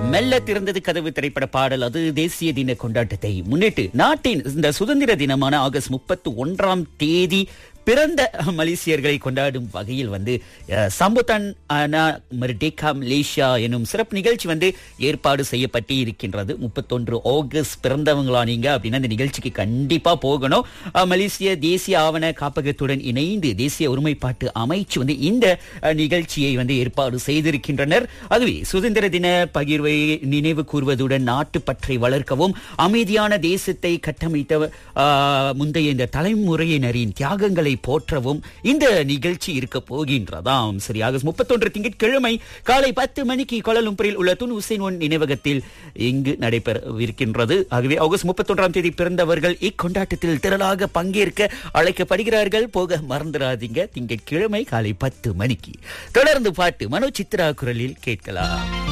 மெல்ல திறந்தது கதவு திரைப்பட பாடல் அது தேசிய தின கொண்டாட்டத்தை முன்னிட்டு நாட்டின் இந்த சுதந்திர தினமான ஆகஸ்ட் முப்பத்தி ஒன்றாம் தேதி பிறந்த மலேசியர்களை கொண்டாடும் வகையில் வந்து அஹ், சம்புதான் அனா மெர்டேகா மலேசியா எனும் சிறப்பு நிகழ்ச்சி வந்து ஏற்பாடு செய்யப்பட்டு இருக்கின்றது முப்பத்தொன்று ஆகஸ்ட் பிறந்தவங்களா நீங்க அப்படின்னா இந்த நிகழ்ச்சிக்கு கண்டிப்பா போகணும் அஹ், மலேசிய தேசிய ஆவண காப்பகத்துடன் இணைந்து தேசிய ஒருமைப்பாட்டு அமைச்சு வந்து இந்த அஹ், நிகழ்ச்சியை வந்து ஏற்பாடு செய்திருக்கின்றனர் அதுவே சுதந்திர தின பகிர்வை நினைவு கூர்வதுடன் நாட்டுப்பற்றை வளர்க்கவும் அமைதியான தேசத்தை கட்டமைத்த ஆஹ், முந்தைய இந்த தலைமுறையினரின் தியாகங்களை போற்றவும் இந்த நிகழ்ச்சி இருக்க போகின்றதாம் சரி ஆகஸ்ட் முப்பத்தொன்று திங்கட்கிழமை காலை பத்து மணிக்கு கோலாலும்பூரில் உள்ள துன் உசேன் ஒன் நினைவகத்தில் இங்கு நடைபெறவிருக்கின்றது ஆகவே ஆகஸ்ட் முப்பத்தொன்றாம் தேதி பிறந்தவர்கள் இக்கொண்டாட்டத்தில் திரளாக பங்கேற்க அழைக்கப்படுகிறார்கள் போக மறந்துடாதீங்க திங்கட்கிழமை காலை பத்து மணிக்கு தொடர்ந்து பாட்டு மனோ சித்ரா குரலில் கேட்கலாம்